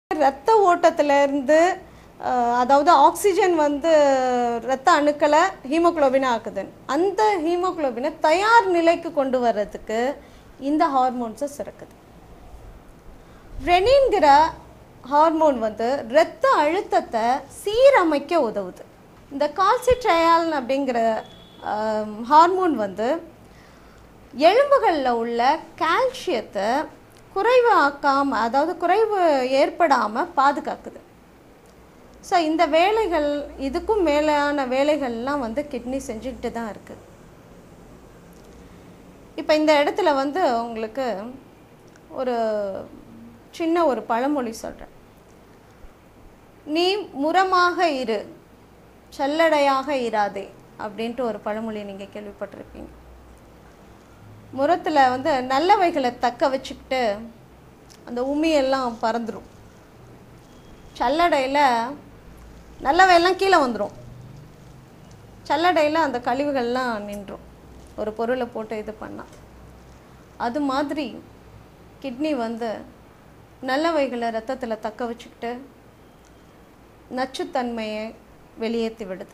ரத்த ஓட்டத்திலேருந்து அதாவது ஆக்சிஜன் வந்து ரத்த அணுக்களை ஹீமோகுளோபினை ஆக்குது அந்த ஹீமோகுளோபினை தயார் நிலைக்கு கொண்டு வர்றதுக்கு இந்த ஹார்மோன்ஸை சுரக்குது ரெனின்கிற ஹார்மோன் வந்து இரத்த அழுத்தத்தை சீரமைக்க உதவுது இந்த கால்சிட்ரயால் அப்படிங்கிற ஹார்மோன் வந்து எலும்புகளில் உள்ள கால்சியத்தை குறைவு ஆக்காம அதாவது குறைவு ஏற்படாமல் பாதுகாக்குது ஸோ இந்த வேலைகள் இதுக்கும் மேலான வேலைகள்லாம் வந்து கிட்னி செஞ்சுக்கிட்டு தான் இருக்குது இப்போ இந்த இடத்துல வந்து உங்களுக்கு ஒரு சின்ன ஒரு பழமொழி சொல்கிறேன் நீ முரமாக இரு செல்லடையாக இராதே அப்படின்ட்டு ஒரு பழமொழி நீங்கள் கேள்விப்பட்டிருப்பீங்க முரத்தில் வந்து நல்லவைகளை தக்க வச்சுக்கிட்டு அந்த உமியெல்லாம் பறந்துடும் சல்லடையில் நல்லவையெல்லாம் கீழே வந்துடும் சல்லடையில் அந்த கழிவுகள்லாம் நின்றும் ஒரு பொருளை போட்டு இது பண்ணால் அது மாதிரி கிட்னி வந்து நல்லவைகளை ரத்தத்தில் தக்க வச்சுக்கிட்டு நச்சுத்தன்மையை வெளியேற்றி விடுது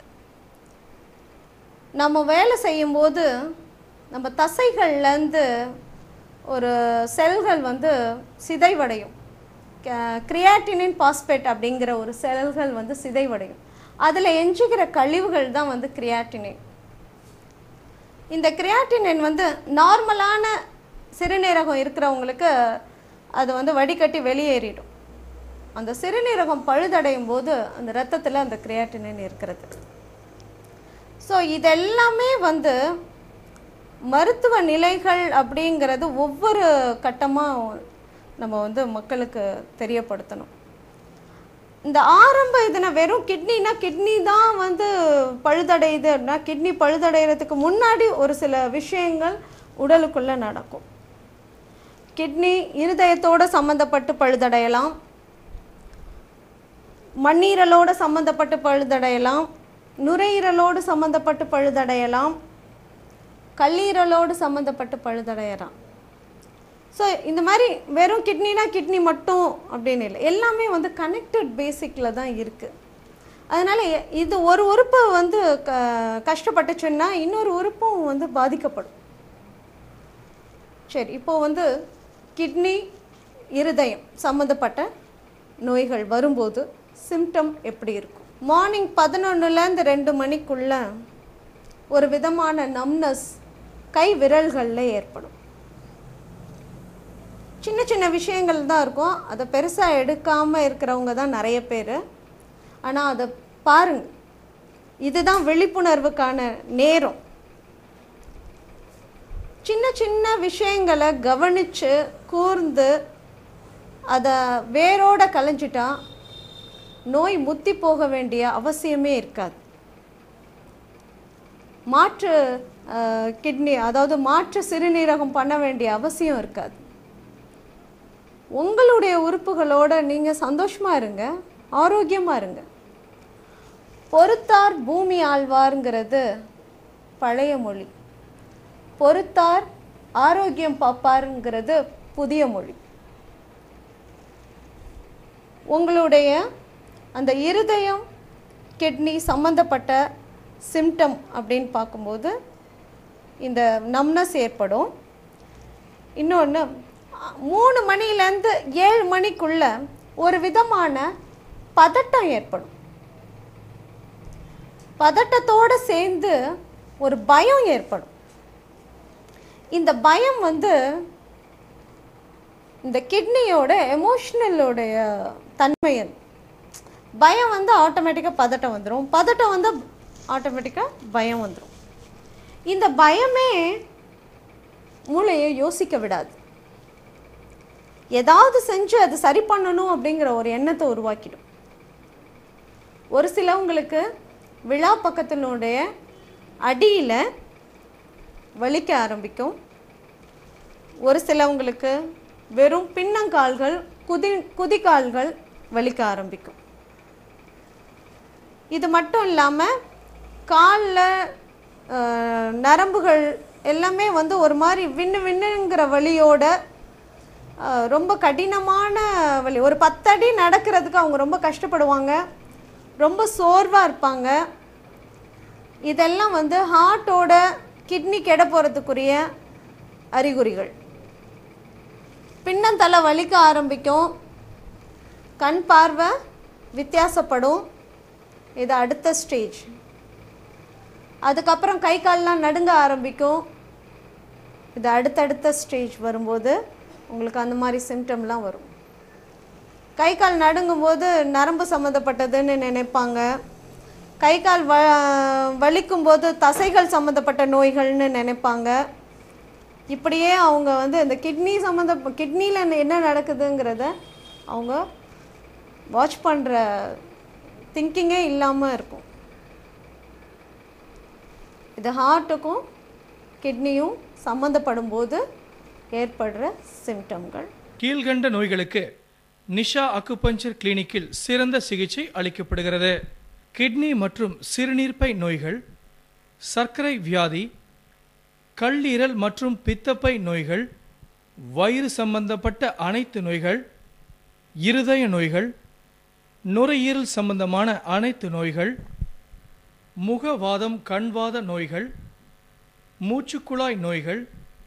நம்ம வேலை செய்யும்போது நம்ம தசைகள்லேருந்து ஒரு செல்கள் வந்து சிதைவடையும் கிரியாட்டினின் பாஸ்பேட் அப்படிங்கிற ஒரு செல்கள் வந்து சிதைவடையும் அதில் எஞ்சுகிற கழிவுகள் தான் வந்து கிரியாட்டினின் இந்த கிரியாட்டினின் வந்து நார்மலான சிறுநீரகம் இருக்கிறவங்களுக்கு அது வந்து வடிகட்டி வெளியேறிடும் அந்த சிறுநீரகம் பழுதடையும் போது அந்த ரத்தத்தில் அந்த கிரியாட்டினின் இருக்கிறது ஸோ இதெல்லாமே வந்து மருத்துவ நிலைகள் அப்படிங்கிறது ஒவ்வொரு கட்டமாக நம்ம வந்து மக்களுக்கு தெரியப்படுத்தணும் இந்த ஆரம்ப இதுனா வெறும் கிட்னினா கிட்னி தான் வந்து பழுதடையுது அப்படின்னா கிட்னி பழுதடைகிறதுக்கு முன்னாடி ஒரு சில விஷயங்கள் உடலுக்குள்ளே நடக்கும் கிட்னி இருதயத்தோட சம்மந்தப்பட்டு பழுதடையலாம் மண்ணீரலோடு சம்மந்தப்பட்டு பழுதடையலாம் நுரையீரலோடு சம்மந்தப்பட்டு பழுதடையலாம் கல்லீரலோடு சம்மந்தப்பட்டு பழுதடையலாம் ஸோ இந்த மாதிரி வெறும் கிட்னினா கிட்னி மட்டும் அப்படின்னு இல்லை எல்லாமே வந்து கனெக்டட் பேசிக்கில் தான் இருக்குது அதனால் இது ஒரு உறுப்பு வந்து க கஷ்டப்பட்டுச்சுன்னா இன்னொரு உறுப்பும் வந்து பாதிக்கப்படும் சரி இப்போ வந்து கிட்னி இருதயம் சம்மந்தப்பட்ட நோய்கள் வரும்போது சிம்டம் எப்படி இருக்கும் மார்னிங் பதினொன்றுலேருந்து ரெண்டு மணிக்குள்ள ஒரு விதமான நம்னஸ் கை விரல்களில் ஏற்படும் சின்ன சின்ன விஷயங்கள் தான் இருக்கும் அதை பெருசாக எடுக்காமல் இருக்கிறவங்க தான் நிறைய பேர் ஆனால் அதை பாருங்க இதுதான் விழிப்புணர்வுக்கான நேரம் சின்ன சின்ன விஷயங்களை கவனித்து கூர்ந்து அதை வேரோட கலைஞ்சிட்டா நோய் முத்தி போக வேண்டிய அவசியமே இருக்காது மாற்று கிட்னி அதாவது மாற்று சிறுநீரகம் பண்ண வேண்டிய அவசியம் இருக்காது உங்களுடைய உறுப்புகளோட நீங்கள் சந்தோஷமாக இருங்க ஆரோக்கியமாக இருங்க பொறுத்தார் பூமி ஆழ்வார்ங்கிறது பழைய மொழி பொறுத்தார் ஆரோக்கியம் பாப்பாருங்கிறது புதிய மொழி உங்களுடைய அந்த இருதயம் கிட்னி சம்மந்தப்பட்ட சிம்டம் அப்படின்னு பார்க்கும்போது இந்த நம்னஸ் ஏற்படும் இன்னொன்று மூணு மணிலேருந்து ஏழு மணிக்குள்ள ஒரு விதமான பதட்டம் ஏற்படும் பதட்டத்தோடு சேர்ந்து ஒரு பயம் ஏற்படும் இந்த பயம் வந்து இந்த கிட்னியோட எமோஷ்னலோடைய தன்மை அது பயம் வந்து ஆட்டோமேட்டிக்காக பதட்டம் வந்துடும் பதட்டம் வந்து ஆட்டோமேட்டிக்காக பயம் வந்துடும் இந்த பயமே மூளையை யோசிக்க விடாது ஏதாவது செஞ்சு அதை சரி பண்ணணும் அப்படிங்கிற ஒரு எண்ணத்தை உருவாக்கிடும் ஒரு சிலவங்களுக்கு விழா பக்கத்தினுடைய அடியில் வலிக்க ஆரம்பிக்கும் ஒரு சிலவங்களுக்கு வெறும் பின்னங்கால்கள் குதி குதிகால்கள் வலிக்க ஆரம்பிக்கும் இது மட்டும் இல்லாமல் காலில் நரம்புகள் எல்லாமே வந்து ஒரு மாதிரி விண்ணு விண்ணுங்கிற வலியோட அஹ், ரொம்ப கடினமான வழி ஒரு பத்தடி நடக்கிறதுக்கு அவங்க ரொம்ப கஷ்டப்படுவாங்க ரொம்ப சோர்வாக இருப்பாங்க இதெல்லாம் வந்து ஹார்ட்டோட கிட்னி கெட போகிறதுக்குரிய அறிகுறிகள் பின்னந்தலை வலிக்க ஆரம்பிக்கும் கண் பார்வை வித்தியாசப்படும் இது அடுத்த ஸ்டேஜ் அதுக்கப்புறம் கை கால்லாம் நடுங்க ஆரம்பிக்கும் இது அடுத்தடுத்த ஸ்டேஜ் வரும்போது உங்களுக்கு அந்த மாதிரி சிம்டம்லாம் வரும் கை கால் நடுங்கும்போது நரம்பு சம்மந்தப்பட்டதுன்னு நினைப்பாங்க கை கால் வ வலிக்கும் போது தசைகள் சம்மந்தப்பட்ட நோய்கள்னு நினைப்பாங்க இப்படியே அவங்க வந்து இந்த கிட்னி சம்மந்த கிட்னியில் என்ன நடக்குதுங்கிறத அவங்க வாட்ச் பண்ணுற திங்கிங்கே இல்லாமல் இருக்கும் இது ஹார்ட்டுக்கும் கிட்னியும் சம்மந்தப்படும் போது ஏற்படுற சிம்டம்கள் கீழ்கண்ட நோய்களுக்கு நிஷா அக்குபஞ்சர் கிளினிக்கில் சிறந்த சிகிச்சை அளிக்கப்படுகிறது கிட்னி மற்றும் சிறுநீர்ப்பை நோய்கள் சர்க்கரை வியாதி கல்லீரல் மற்றும் பித்தப்பை நோய்கள் வயிறு சம்பந்தப்பட்ட அனைத்து நோய்கள் இருதய நோய்கள் நுரையீரல் சம்பந்தமான அனைத்து நோய்கள் முகவாதம் கண்வாத நோய்கள் மூச்சுக்குழாய் நோய்கள்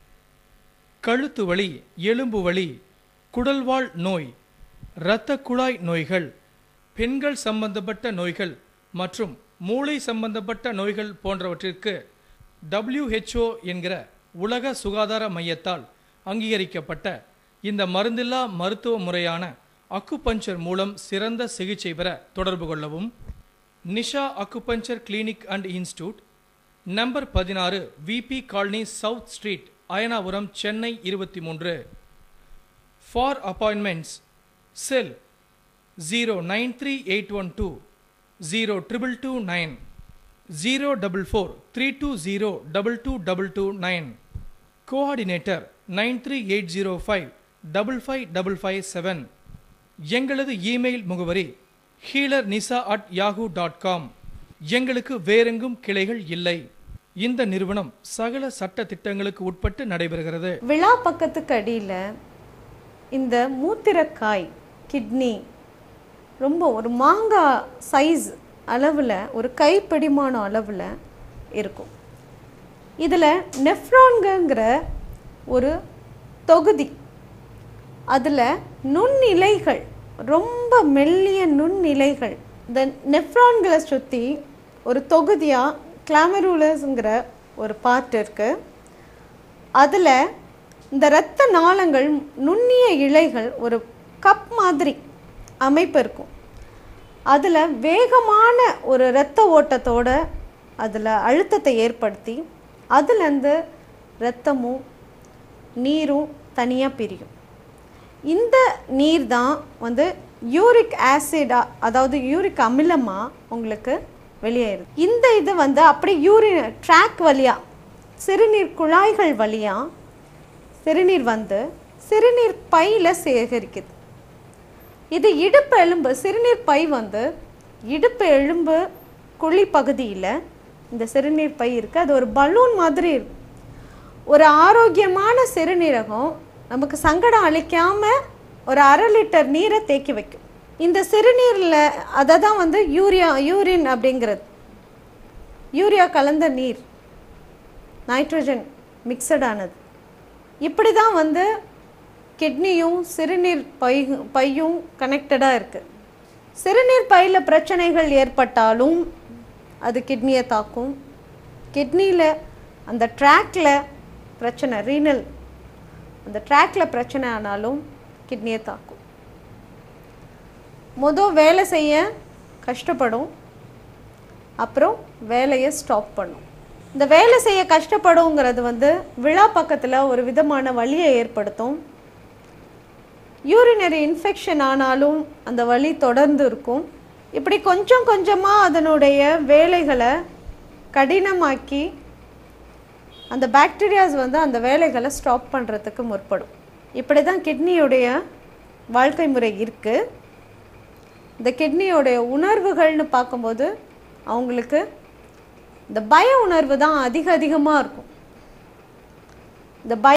கழுத்து வலி எலும்பு வலி குடல்வால் நோய் இரத்த குழாய் நோய்கள் பெண்கள் சம்பந்தப்பட்ட நோய்கள் மற்றும் மூளை சம்பந்தப்பட்ட நோய்கள் போன்றவற்றிற்கு WHO என்கிற உலக சுகாதார மையத்தால் அங்கீகரிக்கப்பட்ட இந்த மருந்தில்லா மருத்துவ முறையான அக்குபஞ்சர் மூலம் சிறந்த சிகிச்சை பெற தொடர்பு கொள்ளவும் Nisha acupuncture clinic and institute number பதினாறு VP colony south street Ayanapuram Chennai இருபத்தி மூன்று for appointments cell zero nine three eight one two zero triple two nine zero double four three two zero double two double two nine coordinator nine three eight zero five double five double five seven எங்களது email முகவரி healer Nisha at Yahoo dot com எங்களுக்கு வேறெங்கும் கிளைகள் இல்லை இந்த நிறுவனம் சகல சட்ட திட்டங்களுக்கு உட்பட்டு நடைபெறுகிறது விழா பக்கத்துக்கு அடியில் இந்த மூத்திரக்காய் கிட்னி ரொம்ப ஒரு மாங்காய் சைஸ் அளவில் ஒரு கைப்பிடிமான அளவில் இருக்கும் இதில் நெஃப்ரான்கிற ஒரு தொகுதி அதில் நுண்ணிலைகள் ரொம்ப மெல்லிய நுண்ணிலைகள் இந்த நெஃப்ரான்களை சுற்றி ஒரு தொகுதியாக கிளாமரூலஸ்ங்கிற ஒரு பார்ட் இருக்குது அதில் இந்த இரத்த நாளங்கள் நுண்ணிய இழைகள் ஒரு கப் மாதிரி அமைப்பு இருக்கும் அதில் வேகமான ஒரு இரத்த ஓட்டத்தோட அதில் அழுத்தத்தை ஏற்படுத்தி அதுலேருந்து இரத்தமும் நீரும் தனியாக பிரியும் இந்த நீர் தான் வந்து யூரிக் ஆசிடா அதாவது யூரிக் அமிலமாக உங்களுக்கு வெளியேறுது இந்த இது வந்து அப்படி யூரின் ட்ராக் வழியாக சிறுநீர் குழாய்கள் வழியாக சிறுநீர் வந்து சிறுநீர் பையில் சேகரிக்குது இது இடுப்பு எலும்பு சிறுநீர் பை வந்து இடுப்பு எலும்பு குழி பகுதியில் இந்த சிறுநீர் பை இருக்குது அது ஒரு பலூன் மாதிரி இருக்கும் ஒரு ஆரோக்கியமான சிறுநீரகம் நமக்கு சங்கடம் அளிக்காம ஒரு அரை லிட்டர் நீரை தேக்கி வைக்கும் இந்த சிறுநீரில் அதை தான் வந்து யூரியா யூரின் அப்படிங்கிறது யூரியா கலந்த நீர் நைட்ரஜன் மிக்சடானது இப்படி தான் வந்து கிட்னியும் சிறுநீர் பை பையும் கனெக்டடாக இருக்குது சிறுநீர் பையில் பிரச்சனைகள் ஏற்பட்டாலும் அது கிட்னியை தாக்கும் கிட்னியில் அந்த ட்ராக்ல பிரச்சனை ரீனல் அந்த ட்ராக்ல பிரச்சனை ஆனாலும் கிட்னியை தாக்கும் மொதல் வேலை செய்ய கஷ்டப்படும் அப்புறம் வேலையை ஸ்டாப் பண்ணும் இந்த வேலை செய்ய கஷ்டப்படுங்கிறது வந்து விழா பக்கத்தில் ஒரு விதமான வலியை ஏற்படுத்தும் யூரினரி இன்ஃபெக்ஷன் ஆனாலும் அந்த வலி தொடர்ந்து இருக்கும் இப்படி கொஞ்சம் கொஞ்சமாக அதனுடைய வேலைகளை கடினமாக்கி அந்த பாக்டீரியாஸ் வந்து அந்த வேலைகளை ஸ்டாப் பண்ணுறதுக்கு முற்படும் இப்படி தான் கிட்னியுடைய வாழ்க்கை முறை இருக்குது இந்த கிட்னியோடைய உணர்வுகள்னு பார்க்கும்போது அவங்களுக்கு இந்த பய உணர்வு தான் அதிக அதிகமாக இருக்கும் இந்த பய